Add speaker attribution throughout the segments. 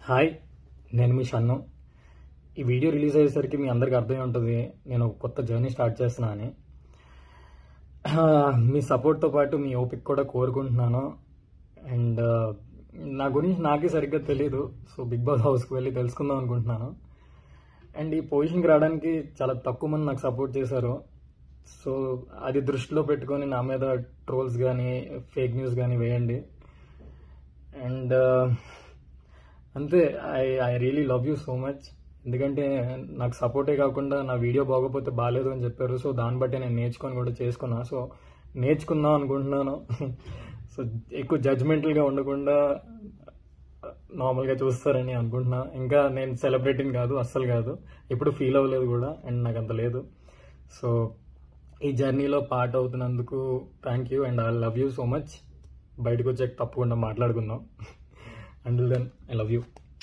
Speaker 1: hi నేను మీ షన్ను ఈ వీడియో రిలీజ్ అయ్యేసరికి మీ అందరికీ అర్థమై ఉంటుంది నేను ఒక కొత్త జర్నీ స్టార్ట్ చేస్తున్నా అని ఆ, మీ సపోర్ట్తో పాటు మీ ఓపిక కూడా కోరుకుంటున్నాను అండ్ నా గురించి నాకే సరిగ్గా తెలియదు సో బిగ్ బాస్ హౌస్కి వెళ్ళి తెలుసుకుందాం అనుకుంటున్నాను అండ్ ఈ పొజిషన్కి రావడానికి చాలా తక్కువ మంది నాకు సపోర్ట్ చేశారు సో అది దృష్టిలో పెట్టుకొని నా మీద ట్రోల్స్ కానీ ఫేక్ న్యూస్ కానీ వేయండి అండ్ అంతే I I really love you so much ఎందుకంటే నాకు సపోర్టే కాకుండా నా వీడియో బాగోపోతే బాగాలేదు అని చెప్పారు సో దాన్ని బట్టి నేను నేర్చుకొని కూడా చేసుకున్నా సో నేర్చుకుందాం అనుకుంటున్నాను సో ఎక్కువ జడ్జ్మెంటల్గా ఉండకుండా నార్మల్గా చూస్తారని అనుకుంటున్నా ఇంకా నేను సెలబ్రిటీని కాదు అస్సలు కాదు ఎప్పుడు ఫీల్ అవ్వలేదు కూడా అండ్ నాకు అంత లేదు సో ఈ జర్నీలో పార్ట్ అవుతున్నందుకు thank you and I love you so much బయటకు వచ్చాక తప్పకుండా మాట్లాడుకుందాం and then I love you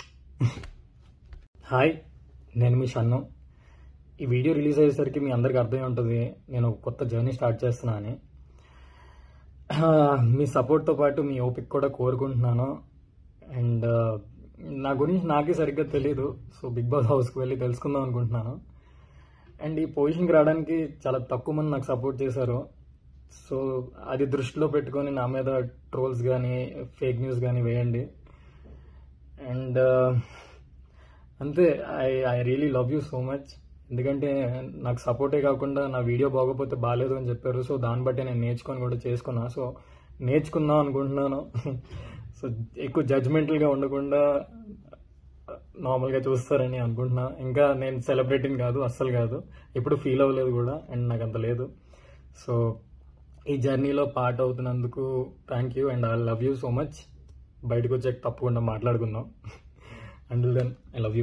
Speaker 1: hi నేను మీ షన్ను ఈ వీడియో రిలీజ్ అయ్యేసరికి మీ అందరికీ అర్థమై ఉంటుంది నేను ఒక కొత్త జర్నీ స్టార్ట్ చేస్తున్నా అని ఆ, మీ సపోర్ట్తో పాటు మీ ఓపిక కూడా కోరుకుంటున్నాను అండ్ నా గురించి నాకే సరిగ్గా తెలియదు సో బిగ్ బాస్ హౌస్కి వెళ్ళి తెలుసుకుందాం అనుకుంటున్నాను అండ్ ఈ పొజిషన్కి రావడానికి చాలా తక్కువ మంది నాకు సపోర్ట్ చేశారు సో అది దృష్టిలో పెట్టుకొని నా మీద ట్రోల్స్ కానీ ఫేక్ న్యూస్ కానీ వేయండి అండ్ అంతే I I really love you so much ఎందుకంటే నాకు సపోర్టే కాకుండా నా వీడియో బాగోపోతే బాగాలేదు అని చెప్పారు సో దాన్ని బట్టి నేను నేర్చుకొని కూడా చేసుకున్నా సో నేర్చుకుందాం అనుకుంటున్నాను సో ఎక్కువ జడ్జ్మెంటల్గా ఉండకుండా నార్మల్గా చూస్తారని అనుకుంటున్నా ఇంకా నేను సెలబ్రిటీని కాదు అస్సలు కాదు ఎప్పుడు ఫీల్ అవ్వలేదు కూడా అండ్ నాకు అంత లేదు సో ఈ జర్నీలో పార్ట్ అవుతున్నందుకు thank you and I love you so much బయటకు వచ్చాక తప్పకుండా మాట్లాడుకుందాం and then I love you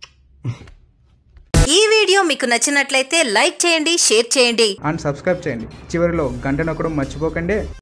Speaker 2: ఈ వీడియో మీకు నచ్చినట్లయితే లైక్ చేయండి షేర్ చేయండి
Speaker 3: అండ్ సబ్స్క్రైబ్ చేయండి చివరిలో గంట నొక్కడం మర్చిపోకండి